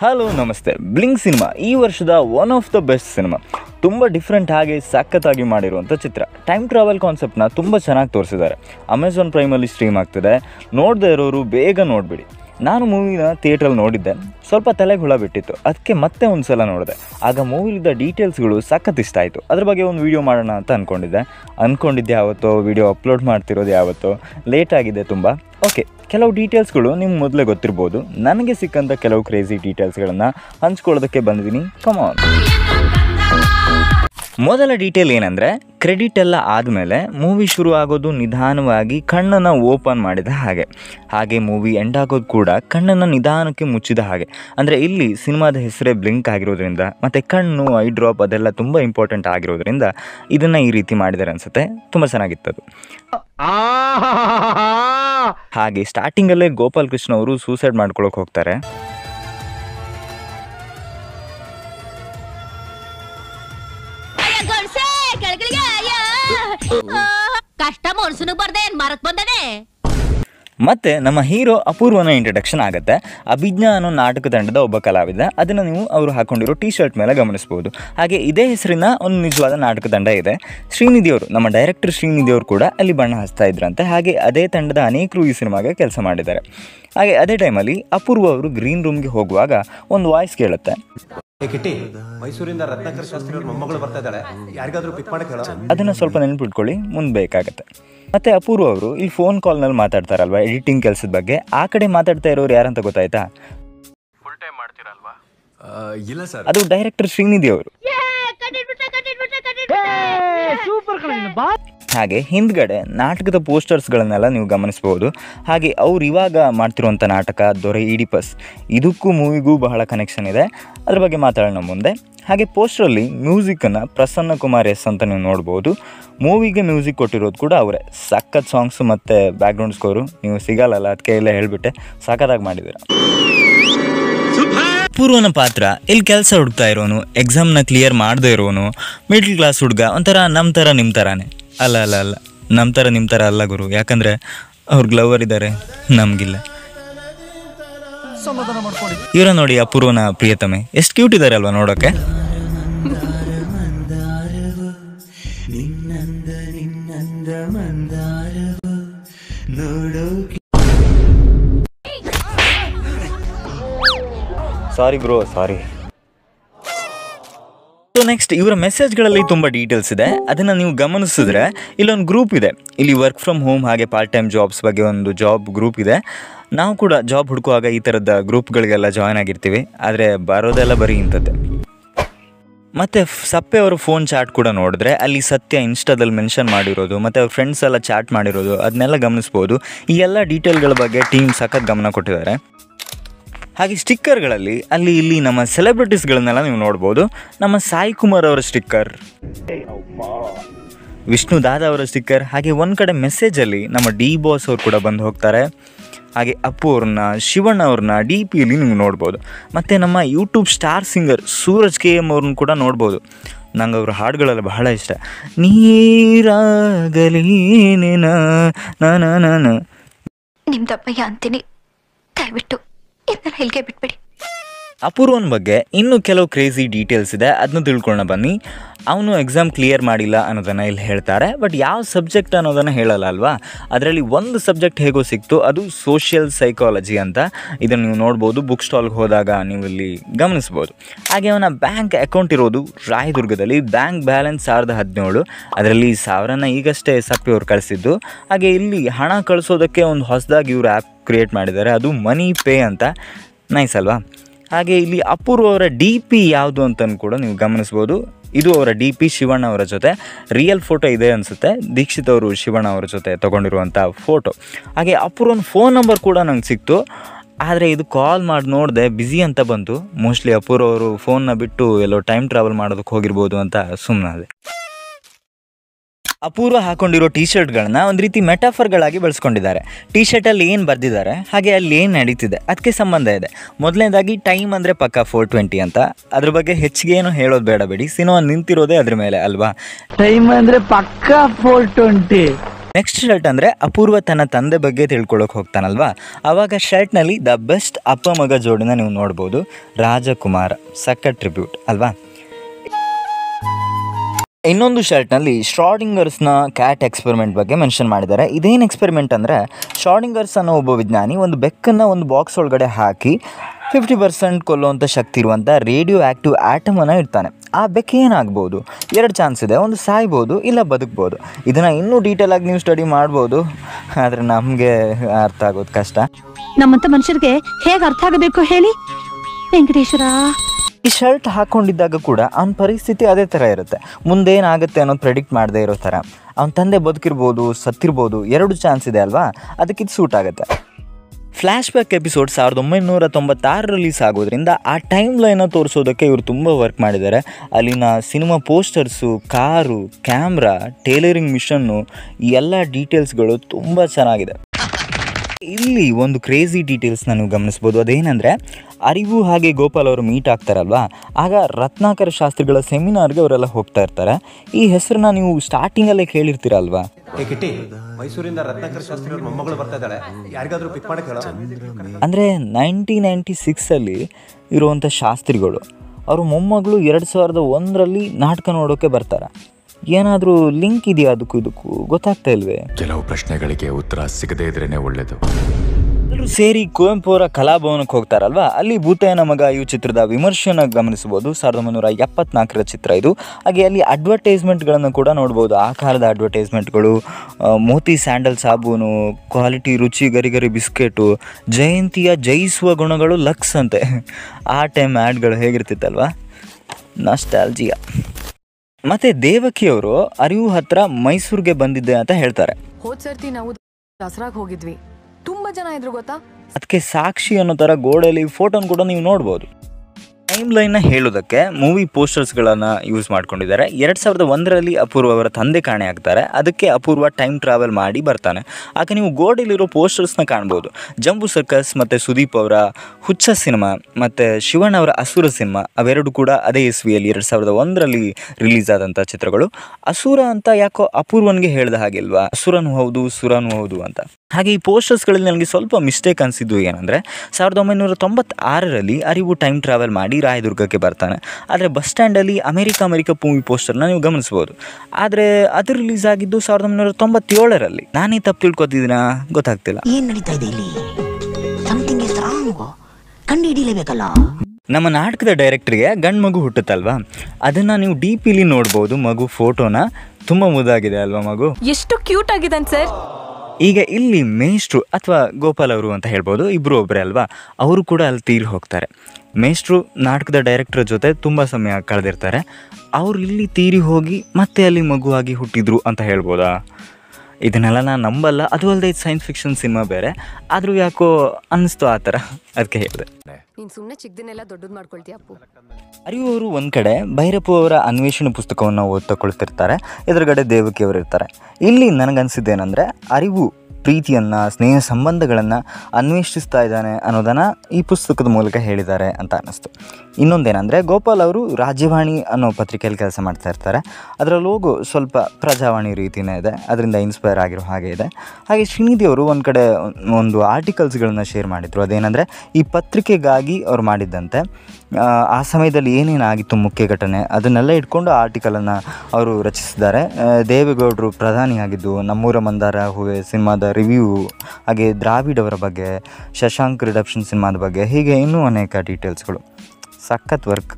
Hello ನಮಸ್ತೆ bling cinema ಈ ವರ್ಷದ one of the best cinema ತುಂಬ ಡಿಫ್ರೆಂಟ್ ಹಾಗೆ ಸಖತ್ತಾಗಿ ಮಾಡಿರುವಂಥ ಚಿತ್ರ ಟೈಮ್ ಟ್ರಾವೆಲ್ ಕಾನ್ಸೆಪ್ಟ್ನ ತುಂಬ ಚೆನ್ನಾಗಿ ತೋರಿಸಿದ್ದಾರೆ ಅಮೆಝಾನ್ ಪ್ರೈಮಲ್ಲಿ ಸ್ಟ್ರೀಮ್ ಆಗ್ತಿದೆ ನೋಡದೇ ಇರೋರು ಬೇಗ ನೋಡಿಬಿಡಿ ನಾನು ಮೂವಿನ ಥಿಯೇಟ್ರಲ್ಲಿ ನೋಡಿದ್ದೆ ಸ್ವಲ್ಪ ತಲೆಗೆ ಹುಳ ಬಿಟ್ಟಿತ್ತು ಅದಕ್ಕೆ ಮತ್ತೆ ಒಂದು ಸಲ ನೋಡಿದೆ ಆಗ ಮೂವಿಲಿದ್ದ ಡೀಟೇಲ್ಸ್ಗಳು ಸಖತ್ ಇಷ್ಟ ಆಯಿತು ಅದ್ರ ಬಗ್ಗೆ ಒಂದು ವಿಡಿಯೋ ಮಾಡೋಣ ಅಂತ ಅಂದ್ಕೊಂಡಿದ್ದೆ ಅಂದ್ಕೊಂಡಿದ್ದೆ ಯಾವತ್ತೋ ವಿಡಿಯೋ ಅಪ್ಲೋಡ್ ಮಾಡ್ತಿರೋದು ಯಾವತ್ತೋ ಲೇಟ್ ಆಗಿದೆ ತುಂಬ ಓಕೆ ಕೆಲವು ಡೀಟೇಲ್ಸ್ಗಳು ನಿಮ್ಗೆ ಮೊದಲೇ ಗೊತ್ತಿರ್ಬೋದು ನನಗೆ ಸಿಕ್ಕಂಥ ಕೆಲವು ಕ್ರೇಜಿ ಡೀಟೇಲ್ಸ್ಗಳನ್ನು ಹಂಚ್ಕೊಳ್ಳೋದಕ್ಕೆ ಬಂದಿದ್ದೀನಿ ಕಮಾನ್ ಮೊದಲ ಡೀಟೇಲ್ ಏನಂದರೆ ಕ್ರೆಡಿಟ್ ಎಲ್ಲ ಆದಮೇಲೆ ಮೂವಿ ಶುರು ಆಗೋದು ನಿಧಾನವಾಗಿ ಕಣ್ಣನ್ನು ಓಪನ್ ಮಾಡಿದ ಹಾಗೆ ಹಾಗೆ ಮೂವಿ ಎಂಡ್ ಆಗೋದು ಕೂಡ ಕಣ್ಣನ್ನು ನಿಧಾನಕ್ಕೆ ಮುಚ್ಚಿದ ಹಾಗೆ ಅಂದರೆ ಇಲ್ಲಿ ಸಿನಿಮಾದ ಹೆಸರೇ ಬ್ಲಿಂಕ್ ಆಗಿರೋದ್ರಿಂದ ಮತ್ತು ಕಣ್ಣು ಐ ಡ್ರಾಪ್ ಅದೆಲ್ಲ ತುಂಬ ಇಂಪಾರ್ಟೆಂಟ್ ಆಗಿರೋದ್ರಿಂದ ಇದನ್ನು ಈ ರೀತಿ ಮಾಡಿದ್ದಾರೆ ಅನಿಸುತ್ತೆ ತುಂಬ ಚೆನ್ನಾಗಿತ್ತದು ಹಾಗೆ ಸ್ಟಾರ್ಟಿಂಗಲ್ಲೇ ಗೋಪಾಲ್ ಕೃಷ್ಣ ಅವರು ಸೂಸೈಡ್ ಮಾಡ್ಕೊಳಕ್ಕೆ ಹೋಗ್ತಾರೆ ಅಯ್ಯ ಗಂಡ್ಸೆ, ಕೆಳಗಿಳಿಗೆ, ಅಯ್ಯ. ಆ, ಕಷ್ಟ ಮನ್ಸೂನು ಬರ್ದೆ ಏನ್ ಮರಕ್ ಬಂದನೆ ಮತ್ತೆ ನಮ್ಮ ಹೀರೋ ಅಪೂರ್ವನ ಇಂಟ್ರಡಕ್ಷನ್ ಆಗುತ್ತೆ ಅಭಿಜ್ಞಾ ಅನ್ನೋ ನಾಟಕ ತಂಡದ ಒಬ್ಬ ಕಲಾವಿದ ಅದನ್ನು ನೀವು ಅವರು ಹಾಕೊಂಡಿರೋ ಟಿ ಶರ್ಟ್ ಮೇಲೆ ಗಮನಿಸ್ಬೋದು ಹಾಗೆ ಇದೇ ಹೆಸರಿನ ಒಂದು ನಿಜವಾದ ನಾಟಕ ತಂಡ ಇದೆ ಶ್ರೀನಿಧಿ ಅವರು ನಮ್ಮ ಡೈರೆಕ್ಟರ್ ಶ್ರೀನಿಧಿ ಅವರು ಕೂಡ ಅಲ್ಲಿ ಬಣ್ಣ ಹಚ್ತಾ ಇದ್ರಂತೆ ಹಾಗೆ ಅದೇ ತಂಡದ ಅನೇಕರು ಈ ಸಿನಿಮಾಗೆ ಕೆಲಸ ಮಾಡಿದ್ದಾರೆ ಹಾಗೆ ಅದೇ ಟೈಮಲ್ಲಿ ಅಪೂರ್ವ ಅವರು ಗ್ರೀನ್ ರೂಮ್ಗೆ ಹೋಗುವಾಗ ಒಂದು ವಾಯ್ಸ್ ಕೇಳುತ್ತೆ ಏ ಕಿಟ್ಟಿ ಮೈಸೂರಿಂದ ರತ್ನಾಕರ್ ಶಾಸ್ತ್ರಿ ಅವ್ರ ಮೊಮ್ಮಗಳು ಬರ್ತಾ ಇದ್ದಾಳೆ ಯಾರಿಗಾದ್ರೂ ಪಿಕ್ ಮಾಡಕ್ ಹೇಳೋ ಅದನ್ನು ಸ್ವಲ್ಪ ನೆನ್ಪಿಟ್ಕೊಳ್ಳಿ ಮುಂದೆ ಬೇಕಾಗತ್ತೆ ಮತ್ತೆ ಅಪೂರ್ವ ಅವರು ಇಲ್ಲಿ ಫೋನ್ ಕಾಲ್ನಲ್ಲಿ ಮಾತಾಡ್ತಾರಲ್ವಾ ಎಡಿಟಿಂಗ್ ಕೆಲಸದ ಬಗ್ಗೆ ಆ ಕಡೆ ಮಾತಾಡ್ತಾ ಇರೋರು ಯಾರಂತ ಗೊತ್ತಾಯ್ತಾ ಇಲ್ಲ ಸರ್ ಅದು ಡೈರೆಕ್ಟರ್ ಶ್ರೀನಿಧಿ ಅವರು ಹಾಗೆ ಹಿಂದ್ಗಡೆ ನಾಟಕದ ಪೋಸ್ಟರ್ಸ್ಗಳನ್ನೆಲ್ಲ ನೀವು ಗಮನಿಸ್ಬೋದು ಹಾಗೆ ಅವ್ರು ಇವಾಗ ಮಾಡ್ತಿರುವಂಥ ನಾಟಕ ದೊರೆ ಇಡಿಪಸ್ ಇದಕ್ಕೂ ಮೂವಿಗೂ ಬಹಳ ಕನೆಕ್ಷನ್ ಇದೆ ಅದ್ರ ಬಗ್ಗೆ ಮಾತಾಡೋಣ ಮುಂದೆ ಹಾಗೆ ಪೋಸ್ಟ್ರಲ್ಲಿ ಮ್ಯೂಸಿಕನ್ನು ಪ್ರಸನ್ನ ಕುಮಾರ್ ಎಸ್ ಅಂತ ನೀವು ನೋಡ್ಬೋದು ಮೂವಿಗೆ ಮ್ಯೂಸಿಕ್ ಕೊಟ್ಟಿರೋದು ಕೂಡ ಅವರೇ ಸಖತ್ ಸಾಂಗ್ಸು ಮತ್ತು ಬ್ಯಾಕ್ಗ್ರೌಂಡ್ ಸ್ಕೋರು ನೀವು ಸಿಗಲ್ಲಲ್ಲ ಅದಕ್ಕೆ ಎಲ್ಲ ಹೇಳಿಬಿಟ್ಟೆ ಸಖತ್ತಾಗಿ ಮಾಡಿದ್ದೀರ ಪೂರ್ವನ ಪಾತ್ರ ಇಲ್ಲಿ ಕೆಲಸ ಹುಡುಕ್ತಾ ಇರೋನು ಎಕ್ಸಾಮ್ನ ಕ್ಲಿಯರ್ ಮಾಡದೇ ಇರೋನು ಮಿಡ್ಲ್ ಕ್ಲಾಸ್ ಹುಡುಗ ಒಂಥರ ನಮ್ಮ ಥರ ನಿಮ್ಮ ಥರನೇ ಅಲ್ಲ ಅಲ್ಲ ಅಲ್ಲ ನಮ್ಮ ಥರ ನಿಮ್ಮ ಥರ ಅಲ್ಲ ಗುರು ಯಾಕಂದರೆ ಅವ್ರ ಗ್ಲವರ್ ಇದ್ದಾರೆ ನಮಗಿಲ್ಲ ಇವರ ನೋಡಿ ಅಪೂರ್ವನ ಪ್ರಿಯತಮೆ ಎಷ್ಟು ಕ್ಯೂಟ್ ಇದ್ದಾರೆ ಅಲ್ವಾ ನೋಡೋಕ್ಕೆ sorry bro sorry so next ಇವರ ಮೆಸೇಜ್ಗಳಲ್ಲಿ ತುಂಬ ಡೀಟೇಲ್ಸ್ ಇದೆ ಅದನ್ನು ನೀವು ಗಮನಿಸಿದ್ರೆ ಇಲ್ಲೊಂದು ಗ್ರೂಪ್ ಇದೆ ಇಲ್ಲಿ ವರ್ಕ್ ಫ್ರಮ್ ಹೋಮ್ ಹಾಗೆ ಪಾರ್ಟ್ ಟೈಮ್ ಜಾಬ್ಸ್ ಬಗ್ಗೆ ಒಂದು ಜಾಬ್ ಗ್ರೂಪ್ ಇದೆ ನಾವು ಕೂಡ ಜಾಬ್ ಹುಡುಕುವಾಗ ಈ ಥರದ ಗ್ರೂಪ್ಗಳಿಗೆಲ್ಲ ಜಾಯ್ನ್ ಆಗಿರ್ತೀವಿ ಆದರೆ ಬರೋದೆಲ್ಲ ಬರೀ ಇಂಥದ್ದೇ ಮತ್ತು ಸಪ್ಪೆ ಅವರ ಫೋನ್ ಚಾಟ್ ಕೂಡ ನೋಡಿದ್ರೆ ಅಲ್ಲಿ ಸತ್ಯ ಇನ್ಸ್ಟಾದಲ್ಲಿ ಮೆನ್ಷನ್ ಮಾಡಿರೋದು ಮತ್ತು ಅವ್ರ ಫ್ರೆಂಡ್ಸ್ ಎಲ್ಲ ಚಾಟ್ ಮಾಡಿರೋದು ಅದನ್ನೆಲ್ಲ ಗಮನಿಸ್ಬೋದು ಈ ಎಲ್ಲ ಡೀಟೇಲ್ಗಳ ಬಗ್ಗೆ ಟೀಮ್ ಸಖತ್ ಗಮನ ಕೊಟ್ಟಿದ್ದಾರೆ ಹಾಗೆ ಸ್ಟಿಕ್ಕರ್ಗಳಲ್ಲಿ ಅಲ್ಲಿ ಇಲ್ಲಿ ನಮ್ಮ ಸೆಲೆಬ್ರಿಟೀಸ್ಗಳನ್ನೆಲ್ಲ ನೀವು ನೋಡ್ಬೋದು ನಮ್ಮ ಸಾಯಿ ಕುಮಾರ್ ಅವರ ಸ್ಟಿಕ್ಕರ್ ವಿಷ್ಣು ದಾದ ಅವರ ಸ್ಟಿಕ್ಕರ್ ಹಾಗೆ ಒಂದು ಕಡೆ ಮೆಸೇಜಲ್ಲಿ ನಮ್ಮ ಡಿ ಬಾಸ್ ಅವ್ರು ಕೂಡ ಬಂದು ಹೋಗ್ತಾರೆ ಹಾಗೆ ಅಪ್ಪು ಅವ್ರನ್ನ ಶಿವಣ್ಣ ಅವ್ರನ್ನ ಡಿ ಪಿಯಲ್ಲಿ ನೀವು ನೋಡ್ಬೋದು ಮತ್ತು ನಮ್ಮ YouTube star singer Suraj K M ಅವ್ರನ್ನ ಕೂಡ ನೋಡ್ಬೋದು ನಂಗೆ ಅವ್ರ ಹಾಡುಗಳೆಲ್ಲ ಬಹಳ ಇಷ್ಟ ನೀರಾಗಲಿ ನಾನು ನಿಮ್ದಪ್ಪಯ್ಯ ಅಂತೀನಿ ದಯವಿಟ್ಟು ಇದನ್ನೆಲ್ಲ ಇಲ್ಲಿಗೆ ಬಿಟ್ಬಿಡಿ ಅಪೂರ್ವನ ಬಗ್ಗೆ ಇನ್ನೂ ಕೆಲವು ಕ್ರೇಜಿ ಡೀಟೇಲ್ಸ್ ಇದೆ ಅದನ್ನ ತಿಳ್ಕೊಳ್ಳೋಣ ಬನ್ನಿ ಅವನು ಎಕ್ಸಾಮ್ ಕ್ಲಿಯರ್ ಮಾಡಿಲ್ಲ ಅನ್ನೋದನ್ನು ಇಲ್ಲಿ ಹೇಳ್ತಾರೆ ಬಟ್ ಯಾವ ಸಬ್ಜೆಕ್ಟ್ ಅನ್ನೋದನ್ನು ಹೇಳಲ್ಲ ಅಲ್ವಾ ಅದರಲ್ಲಿ ಒಂದು ಸಬ್ಜೆಕ್ಟ್ ಹೇಗೋ ಸಿಕ್ತು ಅದು ಸೋಷಿಯಲ್ ಸೈಕಾಲಜಿ ಅಂತ ಇದನ್ನು ನೀವು ನೋಡ್ಬೋದು ಬುಕ್ ಸ್ಟಾಲ್ಗೆ ಹೋದಾಗ ನೀವು ಇಲ್ಲಿ ಗಮನಿಸ್ಬೋದು ಹಾಗೆ ಅವನ ಬ್ಯಾಂಕ್ ಅಕೌಂಟ್ ಇರೋದು ರಾಯದುರ್ಗದಲ್ಲಿ ಬ್ಯಾಂಕ್ ಬ್ಯಾಲೆನ್ಸ್ ಸಾವಿರದ ಹದಿನೇಳು ಅದರಲ್ಲಿ ಸಾವಿರನ ಈಗಷ್ಟೇ ಸಪ್ಪಿ ಅವ್ರು ಕಳಿಸಿದ್ದು ಹಾಗೆ ಇಲ್ಲಿ ಹಣ ಕಳಿಸೋದಕ್ಕೆ ಒಂದು ಹೊಸದಾಗಿ ಇವರು ಆ್ಯಪ್ ಕ್ರಿಯೇಟ್ ಮಾಡಿದ್ದಾರೆ ಅದು ಮನಿ ಪೇ ಅಂತ ನೈಸ್ ಅಲ್ವಾ ಹಾಗೆ ಇಲ್ಲಿ ಅಪೂರ್ವ ಅವರ ಡಿ ಪಿ ಯಾವುದು ಅಂತಲೂ ಕೂಡ ನೀವು ಗಮನಿಸ್ಬೋದು ಇದು ಅವರ ಡಿ ಪಿ ಶಿವಣ್ಣ ಅವರ ಜೊತೆ ರಿಯಲ್ ಫೋಟೋ ಇದೆ ಅನಿಸುತ್ತೆ ದೀಕ್ಷಿತ್ ಅವರು ಶಿವಣ್ಣ ಅವರ ಜೊತೆ ತೊಗೊಂಡಿರುವಂಥ ಫೋಟೋ ಹಾಗೆ ಅಪೂರ್ವನ ಫೋನ್ ನಂಬರ್ ಕೂಡ ನಂಗೆ ಸಿಕ್ತು ಆದರೆ ಇದು ಕಾಲ್ ಮಾಡಿ ನೋಡಿದೆ ಬ್ಯುಸಿ ಅಂತ ಬಂತು ಮೋಸ್ಟ್ಲಿ ಅಪೂರ್ವ ಅವರು ಫೋನ್ನ ಬಿಟ್ಟು ಎಲ್ಲೋ ಟೈಮ್ ಟ್ರಾವೆಲ್ ಮಾಡೋದಕ್ಕೆ ಹೋಗಿರ್ಬೋದು ಅಂತ ಸುಮ್ಮನಾದೆ ಅಪೂರ್ವ ಹಾಕೊಂಡಿರೋ ಟಿ ಶರ್ಟ್ಗಳನ್ನ ಒಂದು ರೀತಿ ಮೆಟಾಫರ್ಗಳಾಗಿ ಬಳಸ್ಕೊಂಡಿದ್ದಾರೆ ಟಿ ಶರ್ಟಲ್ಲಿ ಏನು ಬರೆದಿದ್ದಾರೆ ಹಾಗೆ ಅಲ್ಲಿ ಏನು ನಡೀತಿದೆ ಅದಕ್ಕೆ ಸಂಬಂಧ ಇದೆ ಮೊದಲನೇದಾಗಿ ಟೈಮ್ ಅಂದರೆ ಪಕ್ಕ ಫೋರ್ ಟ್ವೆಂಟಿ ಅಂತ ಅದ್ರ ಬಗ್ಗೆ ಹೆಚ್ಚಿಗೆ ಏನು ಹೇಳೋದು ಬೇಡ ಬಿಡಿ ಸಿನಿಮಾ ನಿಂತಿರೋದೇ ಅದ್ರ ಮೇಲೆ ಅಲ್ವಾ ಟೈಮ್ ಅಂದ್ರೆ ಪಕ್ಕಾ ಫೋರ್ ಟ್ವೆಂಟಿ ನೆಕ್ಸ್ಟ್ ಶರ್ಟ್ ಅಂದರೆ ಅಪೂರ್ವ ತನ್ನ ತಂದೆ ಬಗ್ಗೆ ತಿಳ್ಕೊಳ್ಳೋಕೆ ಹೋಗ್ತಾನಲ್ವಾ ಆವಾಗ ಶರ್ಟ್ನಲ್ಲಿ ದ ಬೆಸ್ಟ್ ಅಪ್ಪ ಮಗ ಜೋಡಿನ ನೀವು ನೋಡ್ಬೋದು ರಾಜಕುಮಾರ ಸಕ್ಕ ಟ್ರಿಬ್ಯೂಟ್ ಅಲ್ವಾ ಇನ್ನೊಂದು ಶರ್ಟ್ನಲ್ಲಿ ಶ್ರಾಡಿಂಗರ್ಸ್ನ ಕ್ಯಾಟ್ ಎಕ್ಸ್ಪೆರಿಮೆಂಟ್ ಬಗ್ಗೆ ಮೆನ್ಷನ್ ಮಾಡಿದ್ದಾರೆ ಇದೇನು ಎಕ್ಸ್ಪೆರಿಮೆಂಟ್ ಅಂದರೆ ಶ್ರಾಡಿಂಗರ್ಸ್ ಅನ್ನೋ ಒಬ್ಬ ವಿಜ್ಞಾನಿ ಒಂದು ಬೆಕ್ಕನ್ನು ಒಂದು ಬಾಕ್ಸ್ ಒಳಗಡೆ ಹಾಕಿ ಫಿಫ್ಟಿ ಪರ್ಸೆಂಟ್ ಕೊಲ್ಲುವಂಥ ಶಕ್ತಿ ಇರುವಂಥ ರೇಡಿಯೋ ಆ್ಯಕ್ಟಿವ್ ಆ್ಯಟಮನ್ನು ಇಡ್ತಾನೆ ಆ ಬೆಕ್ಕ ಏನಾಗ್ಬೋದು ಎರಡು ಚಾನ್ಸ್ ಇದೆ ಒಂದು ಸಾಯ್ಬೋದು ಇಲ್ಲ ಬದುಕ್ಬೋದು ಇದನ್ನು ಇನ್ನೂ ಡೀಟೇಲ್ ಆಗಿ ನೀವು ಸ್ಟಡಿ ಮಾಡ್ಬೋದು ಆದರೆ ನಮಗೆ ಅರ್ಥ ಆಗೋದು ಕಷ್ಟ ನಮ್ಮಂತ ಮನುಷ್ಯರಿಗೆ ಹೇಗ್ ಅರ್ಥ ಆಗಬೇಕು ಹೇಳಿ ವೆಂಕಟೇಶ್ವರ ಈ ಶರ್ಟ್ ಹಾಕೊಂಡಿದ್ದಾಗ ಕೂಡ ಅವನ ಪರಿಸ್ಥಿತಿ ಅದೇ ಥರ ಇರುತ್ತೆ ಮುಂದೇನಾಗುತ್ತೆ ಅನ್ನೋದು ಪ್ರೆಡಿಕ್ಟ್ ಮಾಡದೇ ಇರೋ ಥರ ಅವನ ತಂದೆ ಬದುಕಿರ್ಬೋದು ಸತ್ತಿರ್ಬೋದು ಎರಡು ಚಾನ್ಸ್ ಇದೆ ಅಲ್ವಾ ಅದಕ್ಕೆ ಇದು ಸೂಟ್ ಆಗುತ್ತೆ ಫ್ಲ್ಯಾಶ್ ಬ್ಯಾಕ್ ಎಪಿಸೋಡ್ ಸಾವಿರದ ಒಂಬೈನೂರ ತೊಂಬತ್ತಾರು ರಿಲೀಸ್ ಆಗೋದ್ರಿಂದ ಆ ಟೈಮ್ ಲೈನ ತೋರಿಸೋದಕ್ಕೆ ಇವರು ತುಂಬ ವರ್ಕ್ ಮಾಡಿದ್ದಾರೆ ಅಲ್ಲಿನ cinema posters car camera tailoring machine ಈ ಎಲ್ಲ ಡೀಟೇಲ್ಸ್ಗಳು ತುಂಬ ಚೆನ್ನಾಗಿದೆ ಇಲ್ಲಿ ಒಂದು ಕ್ರೇಜಿ ಡೀಟೇಲ್ಸ್ನ ನೀವು ಗಮನಿಸ್ಬೋದು ಅದೇನೆಂದರೆ ಅರಿವು ಹಾಗೆ ಗೋಪಾಲ್ ಅವರು ಮೀಟ್ ಆಗ್ತಾರಲ್ವಾ ಆಗ ರತ್ನಾಕರ ಶಾಸ್ತ್ರಿಗಳ ಸೆಮಿನಾರ್ಗೆ ಅವರೆಲ್ಲ ಹೋಗ್ತಾ ಇರ್ತಾರೆ ಈ ಹೆಸರನ್ನ ನೀವು ಸ್ಟಾರ್ಟಿಂಗಲ್ಲೇ ಕೇಳಿರ್ತೀರಲ್ವಾ ಏ ಕಿಟ್ಟಿ ಮೈಸೂರಿಂದ ರತ್ನಾಕರ ಶಾಸ್ತ್ರಿ ಅವ್ರ ಮೊಮ್ಮಗಳು ಬರ್ತಾ ಇದ್ದಾಳೆ ಯಾರಿಗಾದ್ರೂ ಪಿಕ್ ಮಾಡಕ್ ಹೇಳೋ ಅಂದರೆ ನೈನ್ಟೀನ್ ನೈಂಟಿ ಸಿಕ್ಸಲ್ಲಿ ಇರುವಂಥ ಶಾಸ್ತ್ರಿಗಳು ಅವ್ರ ಮೊಮ್ಮಗಳು ಎರಡು ಸಾವಿರದ ಒಂದರಲ್ಲಿ ನಾಟಕ ನೋಡೋಕ್ಕೆ ಬರ್ತಾರೆ ಏನಾದರೂ ಲಿಂಕ್ ಇದೆಯಾ ಅದಕ್ಕೂ ಇದಕ್ಕೂ ಗೊತ್ತಾಗ್ತಾ ಇಲ್ವೇ ಕೆಲವು ಪ್ರಶ್ನೆಗಳಿಗೆ ಉತ್ತರ ಸಿಗದೇ ಇದ್ರೇನೆ ಒಳ್ಳೇದು ಎಲ್ಲರೂ ಸೇರಿ ಕುವೆಂಪು ಅವರ ಕಲಾಭವನಕ್ಕೆ ಹೋಗ್ತಾರಲ್ವಾ ಅಲ್ಲಿ ಭೂತಯ್ಯನ ಮಗ ಇವು ಚಿತ್ರದ ವಿಮರ್ಶೆನ ಗಮನಿಸಬಹುದು ಸಾವಿರದ ಒಂಬೈನೂರ ಎಪ್ಪತ್ನಾಲ್ಕರ ಚಿತ್ರ ಇದು ಹಾಗೆ ಅಲ್ಲಿ ಅಡ್ವರ್ಟೈಸ್ಮೆಂಟ್ಗಳನ್ನು ಕೂಡ ನೋಡ್ಬೋದು ಆ ಕಾಲದ ಅಡ್ವರ್ಟೈಸ್ಮೆಂಟ್ಗಳು ಆ, ಮೋತಿ ಸ್ಯಾಂಡಲ್ ಸಾಬೂನು ಕ್ವಾಲಿಟಿ ರುಚಿ ಗರಿ ಗರಿ ಬಿಸ್ಕೆಟು ಜಯಂತಿಯ ಜಯಿಸುವ ಗುಣಗಳು ಲಕ್ಸ್ ಅಂತೆ ಆ ಟೈಮ್ ಆ್ಯಡ್ಗಳು ಹೇಗಿರ್ತಿತ್ತಲ್ವಾ ನಸ್ಟಾಲ್ಜಿಯಾ ಮತ್ತು ದೇವಕಿಯವರು ಅರಿವು ಹತ್ರ ಮೈಸೂರಿಗೆ ಬಂದಿದ್ದೆ ಅಂತ ಹೇಳ್ತಾರೆ ಹೋದ್ ಸರ್ತಿ ನಾವು ದಸರಾಗ್ ಹೋಗಿದ್ವಿ ತುಂಬಾ ಜನ ಇದ್ರು ಗೊತ್ತಾ ಅದಕ್ಕೆ ಸಾಕ್ಷಿ ಅನ್ನೋ ಥರ ಗೋಡೆಯಲ್ಲಿ ಫೋಟೋನ ಕೂಡ ನೀವು ನೋಡ್ಬೋದು ಟೈಮ್ ಲೈನ್ನ ಹೇಳೋದಕ್ಕೆ ಮೂವಿ ಪೋಸ್ಟರ್ಸ್ಗಳನ್ನು ಯೂಸ್ ಮಾಡ್ಕೊಂಡಿದ್ದಾರೆ ಎರಡು ಸಾವಿರದ ಒಂದರಲ್ಲಿ ಅಪೂರ್ವ ಅವರ ತಂದೆ ಕಾಣೆ ಆಗ್ತಾರೆ ಅದಕ್ಕೆ ಅಪೂರ್ವ ಟೈಮ್ ಟ್ರಾವೆಲ್ ಮಾಡಿ ಬರ್ತಾನೆ ಆಗ ನೀವು ಗೋಡೆಯಲ್ಲಿರೋ ಪೋಸ್ಟರ್ಸ್ನ ಕಾಣ್ಬೋದು ಜಂಬೂ ಸರ್ಕಸ್ ಮತ್ತು ಸುದೀಪ್ ಅವರ ಹುಚ್ಚ ಸಿನಿಮಾ ಮತ್ತು ಶಿವಣ್ಣ ಅವರ ಅಸುರ ಸಿನಿಮಾ ಅವೆರಡು ಕೂಡ ಅದೇ ಇಸ್ವಿಯಲ್ಲಿ ಎರಡು ಸಾವಿರದ ಒಂದರಲ್ಲಿ ರಿಲೀಸ್ ಆದಂಥ ಚಿತ್ರಗಳು ಅಸುರ ಅಂತ ಯಾಕೋ ಅಪೂರ್ವನ್ಗೆ ಹೇಳ್ದ ಹಾಗಿಲ್ವಾ ಅಸುರನು ಹೌದು ಸುರನು ಹೌದು ಅಂತ ಹಾಗೆ ಈ ಪೋಸ್ಟರ್ಸ್ಗಳಲ್ಲಿ ನನಗೆ ಸ್ವಲ್ಪ ಮಿಸ್ಟೇಕ್ ಅನಿಸಿದ್ದು ಏನಂದರೆ ಸಾವಿರದ ಒಂಬೈನೂರ ತೊಂಬತ್ತಾರರಲ್ಲಿ ಅರಿವು ಟೈಮ್ ಟ್ರಾವೆಲ್ ಮಾಡಿ ರಾಯದುರ್ಗಕ್ಕೆ ಬರ್ತಾನೆ ಆದರೆ ಬಸ್ ಸ್ಟ್ಯಾಂಡಲ್ಲಿ ಅಮೆರಿಕ ಅಮೆರಿಕ ಮೂವಿ ಪೋಸ್ಟರ್ನ ನೀವು ಗಮನಿಸ್ಬೋದು ಆದರೆ ಅದು ರಿಲೀಸ್ ಆಗಿದ್ದು ಸಾವಿರದ ಒಂಬೈನೂರ ತೊಂಬತ್ತೇಳರಲ್ಲಿ ನಾನೇ ತಪ್ಪು ತಿಳ್ಕೊತಿದ್ದೀನಾ ಗೊತ್ತಾಗ್ತಿಲ್ಲ ಏನ್ ನಡೀತಾ ಇದೆ ಇಲ್ಲಿ ಸಮಥಿಂಗ್ ಇಸ್ ರಾಂಗ್ ಕಂಡು ಹಿಡಿಲೇಬೇಕಲ್ಲ ನಮ್ಮ ನಾಟಕದ ಡೈರೆಕ್ಟ್ರಿಗೆ ಗಂಡು ಮಗು ಹುಟ್ಟುತ್ತಲ್ವಾ ಅದನ್ನು ನೀವು ಡಿ ಪಿಲಿ ನೋಡ್ಬೋದು ಮಗು ಫೋಟೋನ ತುಂಬ ಮುದ್ದಾಗಿದೆ ಅಲ್ವಾ ಮಗು ಎಷ್ಟು ಕ್ಯೂಟ್ ಆಗಿದೆ ಸರ್ ಈಗ ಇಲ್ಲಿ ಮೇಷ್ಟ್ರು ಅಥವಾ ಗೋಪಾಲ್ ಅವರು ಅಂತ ಹೇಳ್ಬೋದು ಇಬ್ಬರು ಒಬ್ಬರೇ ಅಲ್ವಾ ಅವರು ಕೂಡ ಅಲ್ಲಿ ತೀರಿ ಹೋಗ್ತಾರೆ ಮೇಷ್ಟ್ರು ನಾಟಕದ ಡೈರೆಕ್ಟರ್ ಜೊತೆ ತುಂಬ ಸಮಯ ಕಳೆದಿರ್ತಾರೆ ಅವ್ರು ಇಲ್ಲಿ ತೀರಿ ಹೋಗಿ ಮತ್ತೆ ಅಲ್ಲಿ ಮಗುವಾಗಿ ಹುಟ್ಟಿದ್ರು ಅಂತ ಹೇಳ್ಬೋದಾ ಇದನ್ನೆಲ್ಲ ನಾನು ನಂಬಲ್ಲ ಅದು ಅಲ್ಲದೆ ಇದು ಸೈನ್ಸ್ ಫಿಕ್ಷನ್ ಸಿನಿಮಾ ಬೇರೆ ಆದರೂ ಯಾಕೋ ಅನ್ನಿಸ್ತು ಆ ಥರ ಅದಕ್ಕೆ ಹೇಳಿದೆ ನೀನ್ ಸುಮ್ನೆ ಚಿಕ್ಕದನ್ನೆಲ್ಲ ದೊಡ್ಡದ್ ಮಾಡ್ಕೊಳ್ತೀಯ ಅಪ್ಪು ಅರಿವು ಅವರು ಒಂದು ಕಡೆ ಭೈರಪ್ಪ ಅವರ ಅನ್ವೇಷಣೆ ಪುಸ್ತಕವನ್ನು ಓದ್ತಾ ಕುಳಿತಿರ್ತಾರೆ ಎದುರುಗಡೆ ದೇವಕಿ ಅವರು ಇರ್ತಾರೆ ಇಲ್ಲಿ ನನಗನ್ಸಿದ್ದೇನೆಂದರೆ ಅರಿವು ಪ್ರೀತಿಯನ್ನು ಸ್ನೇಹ ಸಂಬಂಧಗಳನ್ನು ಅನ್ವೇಷಿಸ್ತಾ ಇದ್ದಾನೆ ಅನ್ನೋದನ್ನು ಈ ಪುಸ್ತಕದ ಮೂಲಕ ಹೇಳಿದ್ದಾರೆ ಅಂತ ಅನ್ನಿಸ್ತು ಇನ್ನೊಂದೇನೆಂದರೆ ಗೋಪಾಲ್ ಅವರು ರಾಜ್ಯವಾಣಿ ಅನ್ನೋ ಪತ್ರಿಕೆಯಲ್ಲಿ ಕೆಲಸ ಮಾಡ್ತಾ ಇರ್ತಾರೆ ಅದರ ಲೋಗೋ ಸ್ವಲ್ಪ ಪ್ರಜಾವಾಣಿ ರೀತಿಯೇ ಇದೆ ಅದರಿಂದ ಇನ್ಸ್ಪೈರ್ ಆಗಿರೋ ಹಾಗೆ ಇದೆ ಹಾಗೆ ಶ್ರೀನಿಧಿ ಅವರು ಒಂದು ಕಡೆ ಒಂದು ಆರ್ಟಿಕಲ್ಸ್ಗಳನ್ನ ಶೇರ್ ಮಾಡಿದರು ಅದೇನೆಂದರೆ ಈ ಪತ್ರಿಕೆಗಾಗಿ ಅವ್ರು ಮಾಡಿದ್ದಂತೆ ಆ, ಆ ಸಮಯದಲ್ಲಿ ಏನೇನಾಗಿತ್ತು ಮುಖ್ಯ ಘಟನೆ ಅದನ್ನೆಲ್ಲ ಇಟ್ಕೊಂಡು ಆರ್ಟಿಕಲನ್ನು ಅವರು ರಚಿಸಿದ್ದಾರೆ ಆ, ದೇವೇಗೌಡರು ಪ್ರಧಾನಿಯಾಗಿದ್ದು ನಮ್ಮೂರ ಮಂದಾರ ಹೂವೆ ಸಿನಿಮಾದ ರಿವ್ಯೂ ಹಾಗೆ ದ್ರಾವಿಡ್ ಅವರ ಬಗ್ಗೆ ಶಶಾಂಕ್ ರಿಡಪ್ಷನ್ ಸಿನಿಮಾದ ಬಗ್ಗೆ ಹೀಗೆ ಇನ್ನೂ ಅನೇಕ ಡೀಟೇಲ್ಸ್ಗಳು ಸಖತ್ ವರ್ಕ್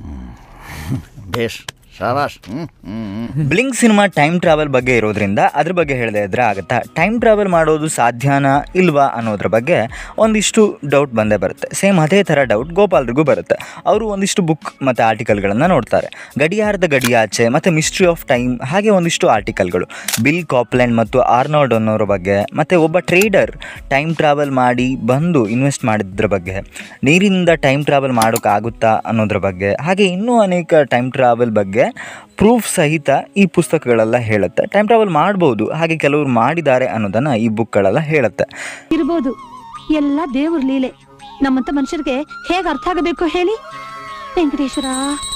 ಬೇಷ್ ಶಾಬಾಷ್ ಹ್ಮ್ ಹ್ಮ್ ಹ್ಮ್ ಬ್ಲಿಂಕ್ ಸಿನಿಮಾ ಟೈಮ್ ಟ್ರಾವೆಲ್ ಬಗ್ಗೆ ಇರೋದ್ರಿಂದ ಅದ್ರ ಬಗ್ಗೆ ಹೇಳದೆ ಇದ್ರೆ ಆಗುತ್ತಾ ಟೈಮ್ ಟ್ರಾವೆಲ್ ಮಾಡೋದು ಸಾಧ್ಯನಾ ಇಲ್ವಾ ಅನ್ನೋದ್ರ ಬಗ್ಗೆ ಒಂದಿಷ್ಟು ಡೌಟ್ ಬಂದೇ ಬರುತ್ತೆ ಸೇಮ್ ಅದೇ ಥರ ಡೌಟ್ ಗೋಪಾಲ್ರಿಗೂ ಬರುತ್ತೆ ಅವರು ಒಂದಿಷ್ಟು ಬುಕ್ ಮತ್ತು ಆರ್ಟಿಕಲ್ಗಳನ್ನು ನೋಡ್ತಾರೆ ಗಡಿಯಾರದ ಗಡಿಯಾಚೆ ಮತ್ತು ಮಿಸ್ಟ್ರಿ ಆಫ್ ಟೈಮ್ ಹಾಗೆ ಒಂದಿಷ್ಟು ಆರ್ಟಿಕಲ್ಗಳು ಬಿಲ್ ಕಾಪ್ಲೆಂಡ್ ಮತ್ತು ಆರ್ನಾಲ್ಡ್ ಅನ್ನೋರ ಬಗ್ಗೆ ಮತ್ತು ಒಬ್ಬ ಟ್ರೇಡರ್ ಟೈಮ್ ಟ್ರಾವೆಲ್ ಮಾಡಿ ಬಂದು ಇನ್ವೆಸ್ಟ್ ಮಾಡಿದ್ರ ಬಗ್ಗೆ ನೀರಿನಿಂದ ಟೈಮ್ ಟ್ರಾವೆಲ್ ಮಾಡೋಕ್ಕಾಗುತ್ತಾ ಅನ್ನೋದ್ರ ಬಗ್ಗೆ ಹಾಗೆ ಇನ್ನೂ ಅನೇಕ ಟೈಮ್ ಟ್ರಾವೆಲ್ ಬಗ್ಗೆ ಪ್ರೂಫ್ ಸಹಿತ ಈ ಪುಸ್ತಕಗಳೆಲ್ಲ ಹೇಳುತ್ತೆ ಟೈಮ್ ಟ್ರಾವೆಲ್ ಮಾಡ್ಬೋದು ಹಾಗೆ ಕೆಲವರು ಮಾಡಿದ್ದಾರೆ ಅನ್ನೋದನ್ನು ಈ ಬುಕ್ಗಳೆಲ್ಲ ಹೇಳುತ್ತೆ ಇರ್ಬೋದು ಎಲ್ಲ ದೇವ್ರ ಲೀಲೆ ನಮ್ಮಂತ ಮನುಷ್ಯರಿಗೆ ಹೇಗ್ ಅರ್ಥ ಆಗಬೇಕು ಹೇಳಿ ವೆಂಕಟೇಶ್ವರ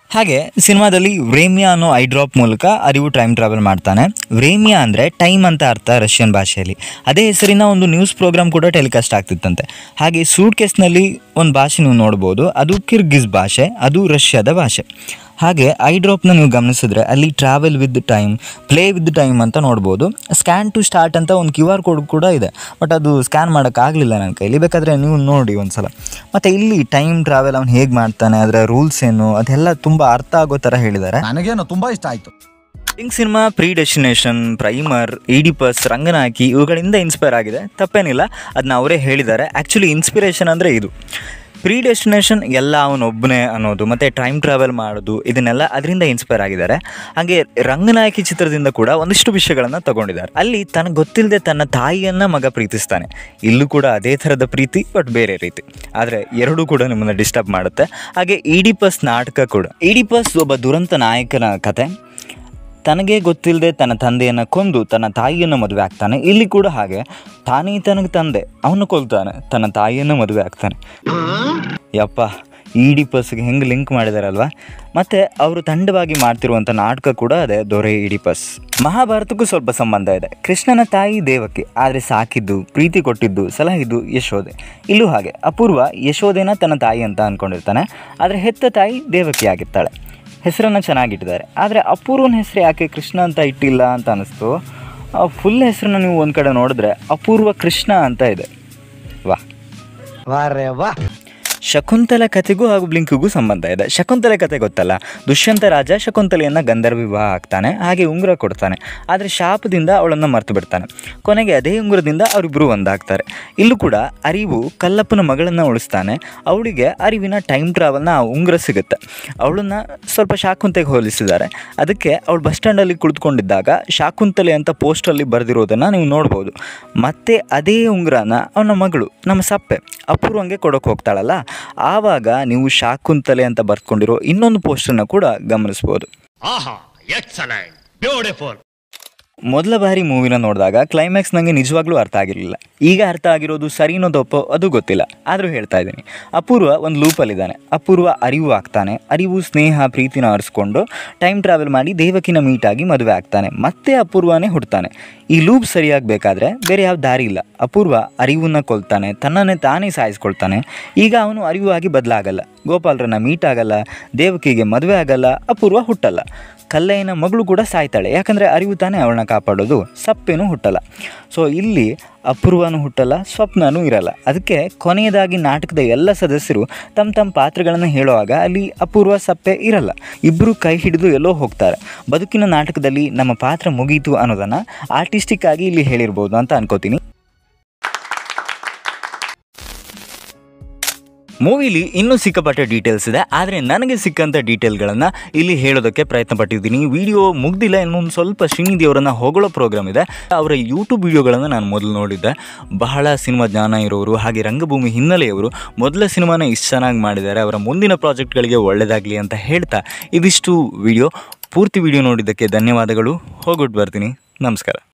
ಹಾಗೆ ಸಿನಿಮಾದಲ್ಲಿ ವ್ರೇಮಿಯಾ ಅನ್ನೋ ಐ ಡ್ರಾಪ್ ಮೂಲಕ ಅರಿವು ಟೈಮ್ ಟ್ರಾವೆಲ್ ಮಾಡ್ತಾನೆ ವ್ರೇಮಿಯಾ ಅಂದರೆ ಟೈಮ್ ಅಂತ ಅರ್ಥ ರಷ್ಯನ್ ಭಾಷೆಯಲ್ಲಿ ಅದೇ ಹೆಸರಿನ ಒಂದು ನ್ಯೂಸ್ ಪ್ರೋಗ್ರಾಮ್ ಕೂಡ ಟೆಲಿಕಾಸ್ಟ್ ಆಗ್ತಿತ್ತಂತೆ ಹಾಗೆ ಸೂಟ್ ಕೇಸ್ನಲ್ಲಿ ಒಂದು ಭಾಷೆ ನೀವು ನೋಡ್ಬೋದು ಅದು ಕಿರ್ಗಿಸ್ ಭಾಷೆ ಅದು ರಷ್ಯಾದ ಭಾಷೆ ಹಾಗೆ ಐ ಡ್ರಾಪ್ನ ನೀವು ಗಮನಿಸಿದ್ರೆ ಅಲ್ಲಿ travel with time play with time ಅಂತ ನೋಡ್ಬೋದು ಸ್ಕ್ಯಾನ್ ಟು ಸ್ಟಾರ್ಟ್ ಅಂತ ಒಂದು ಕ್ಯೂ ಆರ್ ಕೋಡ್ ಕೂಡ ಇದೆ ಬಟ್ ಅದು ಸ್ಕ್ಯಾನ್ ಮಾಡೋಕ್ಕಾಗಲಿಲ್ಲ ನನ್ನ ಕೈಲಿ ಬೇಕಾದರೆ ನೀವು ನೋಡಿ ಒಂದ್ಸಲ ಮತ್ತು ಇಲ್ಲಿ ಟೈಮ್ ಟ್ರಾವೆಲ್ ಅವ್ನು ಹೇಗೆ ಮಾಡ್ತಾನೆ ಅದರ ರೂಲ್ಸ್ ಏನು ಅದೆಲ್ಲ ತುಂಬ ಅರ್ಥ ಆಗೋ ಥರ ಹೇಳಿದ್ದಾರೆ ನನಗೇನು ತುಂಬಾ ಇಷ್ಟ ಆಯ್ತು Blink cinema predestination primer Oedipus Ranganayaki ಇವುಗಳಿಂದ ಇನ್ಸ್ಪೈರ್ ಆಗಿದೆ ತಪ್ಪೇನಿಲ್ಲ ಅದನ್ನ ಅವರೇ ಹೇಳಿದ್ದಾರೆ ಆ್ಯಕ್ಚುಲಿ ಇನ್ಸ್ಪಿರೇಷನ್ ಅಂದರೆ ಇದು ಪ್ರೀ ಡೆಸ್ಟಿನೇಷನ್ ಎಲ್ಲ ಅವನೊಬ್ಬನೇ ಅನ್ನೋದು ಮತ್ತು ಟೈಮ್ ಟ್ರಾವೆಲ್ ಮಾಡೋದು ಇದನ್ನೆಲ್ಲ ಅದರಿಂದ ಇನ್ಸ್ಪೈರ್ ಆಗಿದ್ದಾರೆ ಹಾಗೆ ರಂಗನಾಯಕಿ ಚಿತ್ರದಿಂದ ಕೂಡ ಒಂದಿಷ್ಟು ವಿಷಯಗಳನ್ನು ತಗೊಂಡಿದ್ದಾರೆ ಅಲ್ಲಿ ತನಗೆ ಗೊತ್ತಿಲ್ಲದೆ ತನ್ನ ತಾಯಿಯನ್ನು ಮಗ ಪ್ರೀತಿಸ್ತಾನೆ ಇಲ್ಲೂ ಕೂಡ ಅದೇ ಥರದ ಪ್ರೀತಿ ಬಟ್ ಬೇರೆ ರೀತಿ ಆದರೆ ಎರಡೂ ಕೂಡ ನಿಮ್ಮನ್ನು ಡಿಸ್ಟರ್ಬ್ ಮಾಡುತ್ತೆ ಹಾಗೆ ಇಡಿಪಸ್ ನಾಟಕ ಕೂಡ ಇಡಿಪಸ್ ಒಬ್ಬ ದುರಂತ ನಾಯಕನ ಕತೆ ತನಗೆ ಗೊತ್ತಿಲ್ಲದೆ ತನ್ನ ತಂದೆಯನ್ನು ಕೊಂದು ತನ್ನ ತಾಯಿಯನ್ನು ಮದುವೆ ಆಗ್ತಾನೆ ಇಲ್ಲಿ ಕೂಡ ಹಾಗೆ ತಾನೇ ತನಗೆ ತಂದೆ ಅವನು ಕೊಲ್ತಾನೆ ತನ್ನ ತಾಯಿಯನ್ನು ಮದುವೆ ಆಗ್ತಾನೆ ಯಪ್ಪ ಇಡಿಪಸ್ಗೆ ಹೆಂಗೆ ಲಿಂಕ್ ಮಾಡಿದಾರಲ್ವಾ ಮತ್ತು ಅವರು ತಂಡವಾಗಿ ಮಾಡ್ತಿರುವಂಥ ನಾಟಕ ಕೂಡ ಅದೇ ದೊರೆ ಇಡಿಪಸ್ ಮಹಾಭಾರತಕ್ಕೂ ಸ್ವಲ್ಪ ಸಂಬಂಧ ಇದೆ ಕೃಷ್ಣನ ತಾಯಿ ದೇವಕಿ ಆದರೆ ಸಾಕಿದ್ದು ಪ್ರೀತಿ ಕೊಟ್ಟಿದ್ದು ಸಲಹಿದ್ದು ಯಶೋದೆ ಇಲ್ಲೂ ಹಾಗೆ ಅಪೂರ್ವ ಯಶೋದೆನ ತನ್ನ ತಾಯಿ ಅಂತ ಅಂದ್ಕೊಂಡಿರ್ತಾನೆ ಆದರೆ ಹೆತ್ತ ತಾಯಿ ದೇವಕಿ ಆಗಿರ್ತಾಳೆ ಹೆಸರನ್ನು ಚೆನ್ನಾಗಿಟ್ಟಿದ್ದಾರೆ ಆದರೆ ಅಪೂರ್ವನ ಹೆಸರು ಯಾಕೆ ಕೃಷ್ಣ ಅಂತ ಇಟ್ಟಿಲ್ಲ ಅಂತ ಅನ್ನಿಸ್ತು ಫುಲ್ ಹೆಸರನ್ನ ನೀವು ಒಂದು ಕಡೆ ನೋಡಿದ್ರೆ ಅಪೂರ್ವ ಕೃಷ್ಣ ಅಂತ ಇದೆ ವಾ ಶಕುಂತಲ ಕಥೆಗೂ ಹಾಗೂ ಬ್ಲಿಂಕಿಗೂ ಸಂಬಂಧ ಇದೆ ಶಕುಂತಲೆ ಕಥೆ ಗೊತ್ತಲ್ಲ ದುಷ್ಯಂತ ರಾಜ ಶಕುಂತಲೆಯನ್ನು ಗಂಧರ್ವ ವಿವಾಹ ಆಗ್ತಾನೆ ಹಾಗೆ ಉಂಗುರ ಕೊಡ್ತಾನೆ ಆದರೆ ಶಾಪದಿಂದ ಅವಳನ್ನು ಮರ್ತು ಬಿಡ್ತಾನೆ ಕೊನೆಗೆ ಅದೇ ಉಂಗುರದಿಂದ ಅವರಿಬ್ಬರು ಒಂದಾಗ್ತಾರೆ ಇಲ್ಲೂ ಕೂಡ ಅರಿವು ಕಲ್ಲಪ್ಪನ ಮಗಳನ್ನು ಉಳಿಸ್ತಾನೆ ಅವಳಿಗೆ ಅರಿವಿನ ಟೈಮ್ ಟ್ರಾವೆಲ್ನ ಆ ಉಂಗುರ ಸಿಗುತ್ತೆ ಅವಳನ್ನು ಸ್ವಲ್ಪ ಶಾಕುಂತೆಗೆ ಹೋಲಿಸಿದ್ದಾರೆ ಅದಕ್ಕೆ ಅವಳು ಬಸ್ ಸ್ಟ್ಯಾಂಡಲ್ಲಿ ಕುಳಿತುಕೊಂಡಿದ್ದಾಗ ಶಾಕುಂತಲೆ ಅಂತ ಪೋಸ್ಟಲ್ಲಿ ಬರೆದಿರೋದನ್ನು ನೀವು ನೋಡ್ಬೋದು ಮತ್ತೆ ಅದೇ ಉಂಗುರನ ಅವನ ಮಗಳು ನಮ್ಮ ಸಪ್ಪೆ ಅಪೂರ್ವಂಗೆ ಕೊಡೋಕೆ ಹೋಗ್ತಾಳಲ್ಲ ಆವಾಗ ನೀವು ಶಾಕುಂತಲೆ ಅಂತ ಬರ್ಕೊಂಡಿರೋ ಇನ್ನೊಂದು ಪೋಸ್ಟನ್ನು ಕೂಡ ಗಮನಿಸ್ಬೋದು ಮೊದಲ ಬಾರಿ ಮೂವಿನ ನೋಡಿದಾಗ ಕ್ಲೈಮ್ಯಾಕ್ಸ್ ನನಗೆ ನಿಜವಾಗ್ಲೂ ಅರ್ಥ ಆಗಿರಲಿಲ್ಲ ಈಗ ಅರ್ಥ ಆಗಿರೋದು ಸರಿನೋ ತಪ್ಪೋ ಅದು ಗೊತ್ತಿಲ್ಲ ಆದರೂ ಹೇಳ್ತಾ ಇದ್ದೀನಿ ಅಪೂರ್ವ ಒಂದು ಲೂಪಲ್ಲಿದ್ದಾನೆ ಅಪೂರ್ವ ಅರಿವು ಆಗ್ತಾನೆ ಅರಿವು ಸ್ನೇಹ ಪ್ರೀತಿನ ಅರಿಸ್ಕೊಂಡು ಟೈಮ್ ಟ್ರಾವೆಲ್ ಮಾಡಿ ದೇವಕಿನ ಮೀಟಾಗಿ ಮದುವೆ ಆಗ್ತಾನೆ ಮತ್ತೆ ಅಪೂರ್ವನೇ ಹುಡ್ತಾನೆ ಈ ಲೂಪ್ ಸರಿಯಾಗಬೇಕಾದ್ರೆ ಬೇರೆ ಯಾವ ದಾರಿ ಇಲ್ಲ ಅಪೂರ್ವ ಅರಿವನ್ನ ಕೊಲ್ತಾನೆ ತನ್ನನ್ನೇ ತಾನೇ ಸಾಯಿಸ್ಕೊಳ್ತಾನೆ ಈಗ ಅವನು ಅರಿವಾಗಿ ಬದಲಾಗಲ್ಲ ಗೋಪಾಲರನ್ನ ಮೀಟ್ ಆಗಲ್ಲ ದೇವಕಿಗೆ ಮದುವೆ ಆಗಲ್ಲ ಅಪೂರ್ವ ಹುಟ್ಟಲ್ಲ ಕಲ್ಲಯ್ಯನ ಮಗಳು ಕೂಡ ಸಾಯ್ತಾಳೆ ಯಾಕಂದರೆ ಅರಿವು ತಾನೇ ಅವಳನ್ನ ಕಾಪಾಡೋದು ಸಪ್ಪೇನೂ ಹುಟ್ಟಲ್ಲ ಸೊ ಇಲ್ಲಿ ಅಪೂರ್ವನೂ ಹುಟ್ಟಲ್ಲ ಸ್ವಪ್ನನೂ ಇರಲ್ಲ ಅದಕ್ಕೆ ಕೊನೆಯದಾಗಿ ನಾಟಕದ ಎಲ್ಲ ಸದಸ್ಯರು ತಮ್ಮ ತಮ್ಮ ಪಾತ್ರಗಳನ್ನು ಹೇಳುವಾಗ ಅಲ್ಲಿ ಅಪೂರ್ವ ಸಪ್ಪೆ ಇರಲ್ಲ ಇಬ್ಬರು ಕೈ ಹಿಡಿದು ಎಲ್ಲೋ ಹೋಗ್ತಾರೆ ಬದುಕಿನ ನಾಟಕದಲ್ಲಿ ನಮ್ಮ ಪಾತ್ರ ಮುಗೀತು ಅನ್ನೋದನ್ನು ಆರ್ಟಿಸ್ಟಿಕ್ ಆಗಿ ಇಲ್ಲಿ ಹೇಳಿರ್ಬೋದು ಅಂತ ಅನ್ಕೋತೀನಿ ಮೂವಿಲಿ ಇನ್ನೂ ಸಿಕ್ಕಾಪಟ್ಟೆ ಡೀಟೇಲ್ಸ್ ಇದೆ ಆದರೆ ನನಗೆ ಸಿಕ್ಕಂಥ ಡೀಟೇಲ್ಗಳನ್ನು ಇಲ್ಲಿ ಹೇಳೋದಕ್ಕೆ ಪ್ರಯತ್ನ ಪಟ್ಟಿದ್ದೀನಿ ವಿಡಿಯೋ ಮುಗ್ದಿಲ್ಲ ಇನ್ನೊಂದು ಸ್ವಲ್ಪ ಶ್ರೀನಿಧಿಯವರನ್ನು ಹೊಗಳೋ ಪ್ರೋಗ್ರಾಮ್ ಇದೆ ಅವರ ಯೂಟ್ಯೂಬ್ ವಿಡಿಯೋಗಳನ್ನು ನಾನು ಮೊದಲು ನೋಡಿದ್ದೆ ಬಹಳ ಸಿನಿಮಾ ಜ್ಞಾನ ಇರೋರು ಹಾಗೆ ರಂಗಭೂಮಿ ಹಿನ್ನೆಲೆಯವರು ಮೊದಲ ಸಿನಿಮಾನ ಇಷ್ಟು ಚೆನ್ನಾಗಿ ಮಾಡಿದ್ದಾರೆ ಅವರ ಮುಂದಿನ ಪ್ರಾಜೆಕ್ಟ್ಗಳಿಗೆ ಒಳ್ಳೆಯದಾಗಲಿ ಅಂತ ಹೇಳ್ತಾ ಇದಿಷ್ಟು ವಿಡಿಯೋ ಪೂರ್ತಿ ವಿಡಿಯೋ ನೋಡಿದ್ದಕ್ಕೆ ಧನ್ಯವಾದಗಳು ಹೋಗ್ಬಿಟ್ಟು ಬರ್ತೀನಿ ನಮಸ್ಕಾರ